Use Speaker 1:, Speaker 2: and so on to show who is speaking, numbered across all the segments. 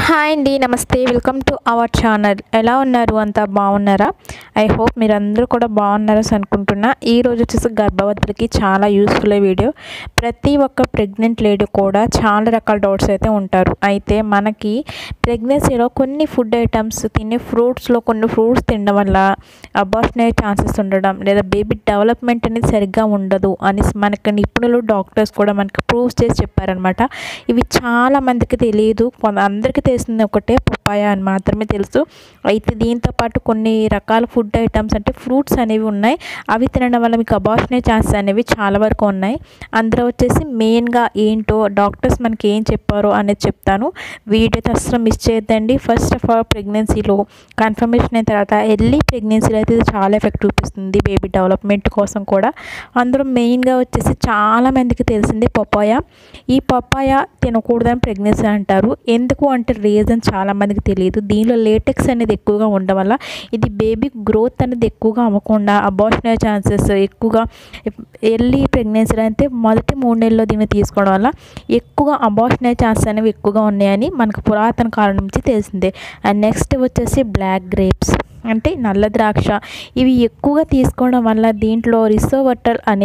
Speaker 1: hi అండి నమస్తే welcome to our channel ఎలా ఉన్నారు అంతా బాగున్నారా ఐ హోప్ మీరు అందరూ కూడా బాగున్నారని అనుకుంటున్నా ఈ రోజు వచ్చేసి గర్భవతులకి చాలా యూస్ఫుల్ వీడియో ప్రతి ఒక్క ప్రెగ్నెంట్ లేడీ కూడా చాలా రకాల డౌట్స్ అయితే ఉంటారు అయితే మనకి ప్రెగ్నెన్సీలో కొన్ని ఫుడ్ ఐటమ్స్ తినే ఫ్రూట్స్లో కొన్ని ఫ్రూట్స్ తినడం వల్ల అబార్షన్ అయ్యే ఛాన్సెస్ ఉండడం లేదా బేబీ డెవలప్మెంట్ అనేది సరిగ్గా ఉండదు అని మనకి నిపుణులు డాక్టర్స్ కూడా మనకి ప్రూవ్ చేసి చెప్పారనమాట ఇవి చాలా మందికి తెలియదు కొంత అందరికీ తెలిసింది ఒకటే పప్పాయ అని మాత్రమే తెలుసు అయితే దీంతో పాటు కొన్ని రకాల ఫుడ్ ఐటమ్స్ అంటే ఫ్రూట్స్ అనేవి ఉన్నాయి అవి తినడం వల్ల మీకు అబార్షన్ అయ్యే ఛాన్సెస్ అనేవి చాలా వరకు ఉన్నాయి అందులో వచ్చేసి మెయిన్గా ఏంటో డాక్టర్స్ మనకి ఏం చెప్పారో అనేది చెప్తాను వీడియో అసలు మిస్ చేయొద్దండి ఫస్ట్ ఆఫ్ ఆల్ ప్రెగ్నెన్సీలో కన్ఫర్మేషన్ అయిన తర్వాత ఎర్లీ ప్రెగ్నెన్సీలో అయితే ఇది చాలా ఎఫెక్ట్ చూపిస్తుంది బేబీ డెవలప్మెంట్ కోసం కూడా అందులో మెయిన్గా వచ్చేసి చాలా మందికి తెలిసిందే పప్పాయ ఈ పప్పాయ తినకూడదని ప్రెగ్నెన్సీ అంటారు ఎందుకు అంటే రీజన్ చాలా మందికి తెలియదు దీనిలో లేటెక్స్ అనేది ఎక్కువగా ఉండడం వల్ల ఇది బేబీ గ్రోత్ అనేది ఎక్కువగా అవ్వకుండా అబార్షన్ అయ్యే ఛాన్సెస్ ఎక్కువగా ఎర్లీ ప్రెగ్నెన్సీలో అయితే మొదటి మూడు నెలల్లో దీన్ని తీసుకోవడం వల్ల ఎక్కువగా అబార్షన్ అయ్యే ఛాన్సెస్ అనేవి ఎక్కువగా ఉన్నాయని మనకు పురాతన కాలం నుంచి తెలిసిందే అండ్ నెక్స్ట్ వచ్చేసి బ్లాక్ గ్రేప్స్ అంటే నల్ల ద్రాక్ష ఇవి ఎక్కువగా తీసుకోవడం వల్ల దీంట్లో రిసోవర్టల్ అనే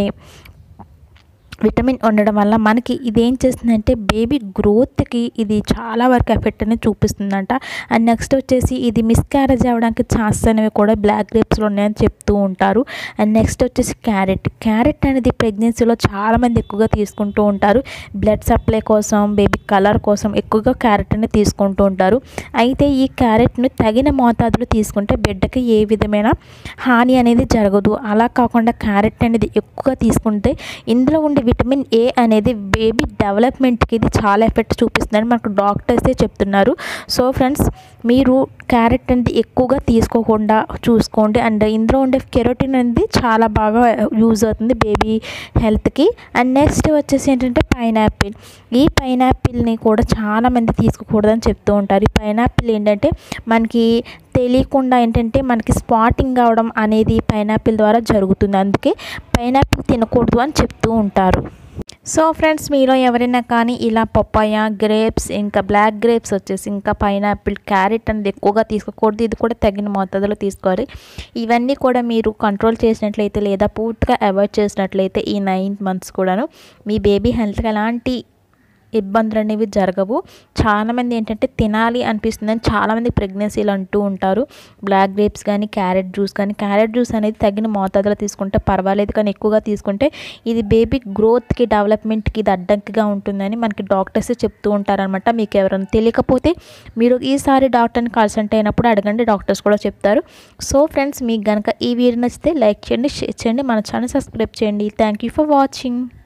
Speaker 1: విటమిన్ ఉండడం వల్ల మనకి ఇది ఏం చేస్తుందంటే బేబీ గ్రోత్కి ఇది చాలా వరకు ఎఫెక్ట్ అనేది చూపిస్తుందంట అండ్ నెక్స్ట్ వచ్చేసి ఇది మిస్క్యారేజ్ అవ్వడానికి ఛాన్సెస్ అనేవి కూడా బ్లాక్ గ్రేప్స్లో ఉన్నాయని చెప్తూ ఉంటారు అండ్ నెక్స్ట్ వచ్చేసి క్యారెట్ క్యారెట్ అనేది ప్రెగ్నెన్సీలో చాలామంది ఎక్కువగా తీసుకుంటూ ఉంటారు బ్లడ్ సప్లై కోసం బేబీ కలర్ కోసం ఎక్కువగా క్యారెట్ అనేది తీసుకుంటూ ఉంటారు అయితే ఈ క్యారెట్ను తగిన మోతాదులో తీసుకుంటే బిడ్డకి ఏ విధమైన హాని అనేది జరగదు అలా కాకుండా క్యారెట్ అనేది ఎక్కువగా తీసుకుంటే ఇందులో ఉండే విటమిన్ ఏ అనేది బేబీ డెవలప్మెంట్కి ఇది చాలా ఎఫెక్ట్ చూపిస్తుందని మనకు డాక్టర్సే చెప్తున్నారు సో ఫ్రెండ్స్ మీరు క్యారెట్ అనేది ఎక్కువగా తీసుకోకుండా చూసుకోండి అండ్ ఇందులో ఉండే కెరోటిన్ అనేది చాలా బాగా యూజ్ అవుతుంది బేబీ హెల్త్కి అండ్ నెక్స్ట్ వచ్చేసి ఏంటంటే పైనాపిల్ ఈ పైనాపిల్ని కూడా చాలామంది తీసుకోకూడదని చెప్తూ ఉంటారు ఈ పైనాపిల్ ఏంటంటే మనకి తెలియకుండా ఏంటంటే మనకి స్పాటింగ్ అవడం అనేది పైనాపిల్ ద్వారా జరుగుతుంది అందుకే పైనాపిల్ తినకూడదు అని చెప్తూ ఉంటారు సో ఫ్రెండ్స్ మీలో ఎవరైనా కానీ ఇలా పప్పాయ గ్రేప్స్ ఇంకా బ్లాక్ గ్రేప్స్ వచ్చేసి ఇంకా పైనాపిల్ క్యారెట్ అనేది ఎక్కువగా తీసుకోకూడదు ఇది కూడా తగిన మోతాదులో తీసుకోవాలి ఇవన్నీ కూడా మీరు కంట్రోల్ చేసినట్లయితే లేదా పూర్తిగా అవాయిడ్ చేసినట్లయితే ఈ నైన్ మంత్స్ కూడాను మీ బేబీ హెల్త్కి ఎలాంటి ఇబ్బందులు అనేవి జరగవు చాలామంది ఏంటంటే తినాలి అనిపిస్తుందని చాలామంది ప్రెగ్నెన్సీలు అంటూ ఉంటారు బ్లాక్ గ్రేప్స్ కానీ క్యారెట్ జ్యూస్ కానీ క్యారెట్ జ్యూస్ అనేది తగిన మోతాదులో తీసుకుంటే పర్వాలేదు కానీ ఎక్కువగా తీసుకుంటే ఇది బేబీ గ్రోత్కి డెవలప్మెంట్కి ఇది అడ్డంకిగా ఉంటుందని మనకి డాక్టర్స్ చెప్తూ ఉంటారనమాట మీకు ఎవరైనా తెలియకపోతే మీరు ఈసారి డాక్టర్ని కన్సల్ట్ అయినప్పుడు అడగండి డాక్టర్స్ కూడా చెప్తారు సో ఫ్రెండ్స్ మీకు కనుక ఈ వీడియో నచ్చితే లైక్ చేయండి షేర్ చేయండి మన ఛానల్ సబ్స్క్రైబ్ చేయండి థ్యాంక్ యూ ఫర్ వాచింగ్